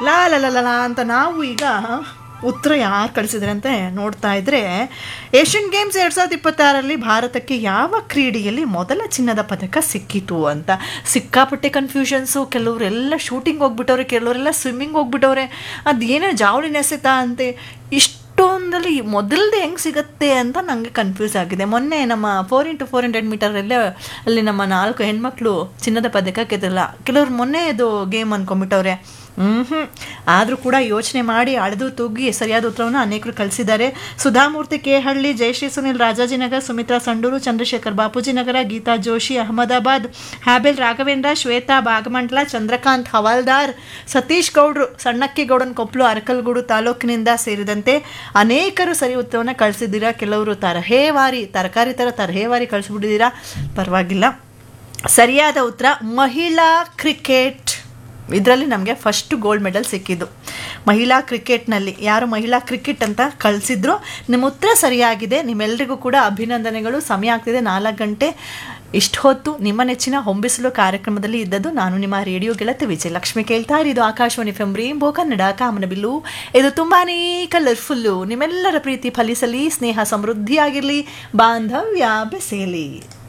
ಲಾ ಲ ಲ ಲ ಲ ಅಂತ ನಾವು ಈಗ ಉತ್ತರ ಯಾರು ಕಳಿಸಿದ್ರೆ ಅಂತ ನೋಡ್ತಾ ಇದ್ರೆ ಏಷ್ಯನ್ ಗೇಮ್ಸ್ ಎರಡು ಸಾವಿರದ ಇಪ್ಪತ್ತಾರರಲ್ಲಿ ಭಾರತಕ್ಕೆ ಯಾವ ಕ್ರೀಡೆಯಲ್ಲಿ ಮೊದಲ ಚಿನ್ನದ ಪದಕ ಸಿಕ್ಕಿತು ಅಂತ ಸಿಕ್ಕಾಪಟ್ಟೆ ಕನ್ಫ್ಯೂಷನ್ಸು ಕೆಲವರೆಲ್ಲ ಶೂಟಿಂಗ್ ಹೋಗ್ಬಿಟ್ಟವ್ರೆ ಕೆಲವರೆಲ್ಲ ಸ್ವಿಮ್ಮಿಂಗ್ ಹೋಗ್ಬಿಟ್ಟವ್ರೆ ಅದೇನೋ ಜಾವಲಿನ ಎಸೆತ ಅಂತೆ ಇಷ್ಟೊಂದಲ್ಲಿ ಮೊದಲದೇ ಹೆಂಗೆ ಸಿಗುತ್ತೆ ಅಂತ ನನಗೆ ಕನ್ಫ್ಯೂಸ್ ಆಗಿದೆ ಮೊನ್ನೆ ನಮ್ಮ ಫೋರ್ ಇಂಟು ಫೋರ್ ಹಂಡ್ರೆಡ್ ಮೀಟರಲ್ಲೇ ಅಲ್ಲಿ ನಮ್ಮ ನಾಲ್ಕು ಹೆಣ್ಮಕ್ಳು ಚಿನ್ನದ ಪದಕ ಗೆದ್ದಲ್ಲ ಕೆಲವ್ರು ಮೊನ್ನೆ ಇದು ಗೇಮ್ ಅಂದ್ಕೊಂಬಿಟ್ಟವ್ರೆ ಹ್ಞೂ ಆದರೂ ಕೂಡ ಯೋಚನೆ ಮಾಡಿ ಅಳೆದು ತೂಗಿ ಸರಿಯಾದ ಉತ್ತರವನ್ನು ಅನೇಕರು ಕಳಿಸಿದ್ದಾರೆ ಸುಧಾಮೂರ್ತಿ ಕೆ ಹಳ್ಳಿ ಜಯಶ್ರೀ ಸುನಿಲ್ ರಾಜಾಜಿನಗರ್ ಸುಮಿತ್ರಾ ಸಂಡೂರು ಚಂದ್ರಶೇಖರ್ ಬಾಪೂಜಿನಗರ ಗೀತಾ ಜೋಶಿ ಅಹಮದಾಬಾದ್ ಹ್ಯಾಬೆಲ್ ರಾಘವೇಂದ್ರ ಶ್ವೇತಾ ಬಾಗಮಂಟ್ಲ ಚಂದ್ರಕಾಂತ್ ಹವಾಲ್ದಾರ್ ಸತೀಶ್ ಗೌಡ್ರು ಸಣ್ಣಕ್ಕಿ ಗೌಡನ್ ಕೊಪ್ಪಲು ಅರಕಲ್ಗೂಡು ತಾಲೂಕಿನಿಂದ ಸೇರಿದಂತೆ ಅನೇಕರು ಸರಿ ಉತ್ತರವನ್ನು ಕಳಿಸಿದ್ದೀರಾ ಕೆಲವರು ತರಹೇವಾರಿ ತರಕಾರಿ ಥರ ತರಹೇವಾರಿ ಕಳಿಸ್ಬಿಟ್ಟಿದ್ದೀರಾ ಪರವಾಗಿಲ್ಲ ಸರಿಯಾದ ಉತ್ತರ ಮಹಿಳಾ ಕ್ರಿಕೆಟ್ ಇದರಲ್ಲಿ ನಮಗೆ ಫಸ್ಟ್ ಗೋಲ್ಡ್ ಮೆಡಲ್ ಸಿಕ್ಕಿದ್ದು ಮಹಿಳಾ ಕ್ರಿಕೆಟ್ನಲ್ಲಿ ಯಾರು ಮಹಿಳಾ ಕ್ರಿಕೆಟ್ ಅಂತ ಕಳಿಸಿದ್ರು ನಿಮ್ಮ ಉತ್ತರ ಸರಿಯಾಗಿದೆ ನಿಮ್ಮೆಲ್ಲರಿಗೂ ಕೂಡ ಅಭಿನಂದನೆಗಳು ಸಮಯ ಆಗ್ತಿದೆ ನಾಲ್ಕು ಗಂಟೆ ಇಷ್ಟು ಹೊತ್ತು ನಿಮ್ಮ ನೆಚ್ಚಿನ ಹೊಂಬಿಸಲು ಕಾರ್ಯಕ್ರಮದಲ್ಲಿ ಇದ್ದದ್ದು ನಾನು ನಿಮ್ಮ ರೇಡಿಯೋ ಗೆಳತಿ ವಿಜಯಲಕ್ಷ್ಮಿ ಕೇಳ್ತಾ ಇರೋದು Akashvani F M rainbow Kannada ಕಾಮನಬಿಲ್ಲು ಇದು ತುಂಬಾ ಕಲರ್ಫುಲ್ಲು ನಿಮ್ಮೆಲ್ಲರ ಪ್ರೀತಿ ಫಲಿಸಲಿ ಸ್ನೇಹ ಸಮೃದ್ಧಿಯಾಗಿರಲಿ ಬಾಂಧವ್ಯ ಬೆಸೆಯಲಿ